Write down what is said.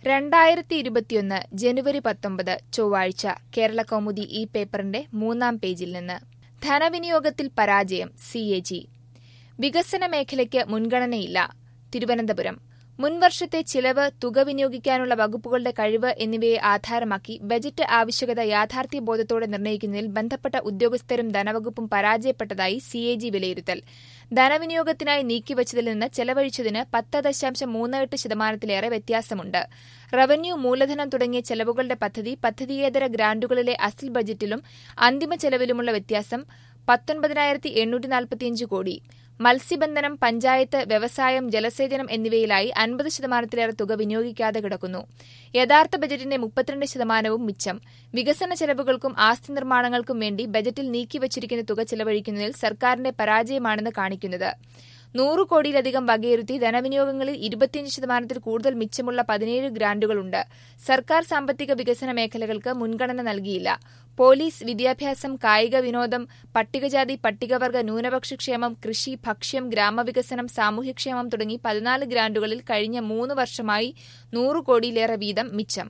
രണ്ടായിരത്തി ഇരുപത്തിയൊന്ന് ജനുവരി പത്തൊമ്പത് ചൊവ്വാഴ്ച കേരള കൗമുദി ഈ പേപ്പറിന്റെ മൂന്നാം പേജിൽ നിന്ന് ധനവിനിയോഗത്തിൽ പരാജയം സി എ ജി വികസന മേഖലയ്ക്ക് മുൻഗണനയില്ല തിരുവനന്തപുരം മുൻവർഷത്തെ ചിലവ് തുക വിനിയോഗിക്കാനുള്ള വകുപ്പുകളുടെ കഴിവ് എന്നിവയെ ആധാരമാക്കി ബജറ്റ് ആവശ്യകത യാഥാർത്ഥ്യബോധത്തോടെ നിർണ്ണയിക്കുന്നതിൽ ബന്ധപ്പെട്ട ഉദ്യോഗസ്ഥരും ധനവകുപ്പും പരാജയപ്പെട്ടതായി സി എ ജി വിലയിരുത്തൽ ധനവിനിയോഗത്തിനായി നീക്കിവച്ചതിൽ നിന്ന് ചെലവഴിച്ചതിന് പത്ത് ദശാംശം മൂന്ന് എട്ട് ശതമാനത്തിലേറെ വ്യത്യാസമുണ്ട് റവന്യൂ മൂലധനം തുടങ്ങിയ ചെലവുകളുടെ പദ്ധതി പദ്ധതിയേതര ഗ്രാന്റുകളിലെ അസിൽ ബജറ്റിലും അന്തിമ ചെലവിലുമുള്ള വ്യത്യാസം പത്തൊൻപതിനായിരത്തി എണ്ണൂറ്റി നാൽപ്പത്തിയഞ്ച് കോടി മത്സ്യബന്ധനം പഞ്ചായത്ത് വ്യവസായം ജലസേചനം എന്നിവയിലായി അൻപത് ശതമാനത്തിലേറെ തുക വിനിയോഗിക്കാതെ കിടക്കുന്നു യഥാർത്ഥ ബജറ്റിന്റെ മുപ്പത്തിരണ്ട് ശതമാനവും മിച്ചം വികസന ചെലവുകൾക്കും ആസ്തി നിർമ്മാണങ്ങൾക്കും വേണ്ടി ബജറ്റിൽ നീക്കിവച്ചിരിക്കുന്ന തുക ചെലവഴിക്കുന്നതിൽ സർക്കാരിന്റെ പരാജയമാണെന്ന് കാണിക്കുന്നത് നൂറ് കോടിയിലധികം വകയിരുത്തി ധനവിനിയോഗങ്ങളിൽ ഇരുപത്തിയഞ്ച് ശതമാനത്തിൽ കൂടുതൽ മിച്ചമുള്ള പതിനേഴ് ഗ്രാന്റുകളുണ്ട് സർക്കാർ സാമ്പത്തിക വികസന മേഖലകൾക്ക് മുൻഗണന നൽകിയില്ല പോലീസ് വിദ്യാഭ്യാസം കായിക വിനോദം പട്ടികജാതി പട്ടികവർഗ ന്യൂനപക്ഷ ക്ഷേമം കൃഷി ഭക്ഷ്യം ഗ്രാമവികസനം സാമൂഹ്യക്ഷേമം തുടങ്ങി പതിനാല് ഗ്രാന്റുകളിൽ കഴിഞ്ഞ മൂന്ന് വർഷമായി നൂറ് കോടിയിലേറെ വീതം മിച്ചം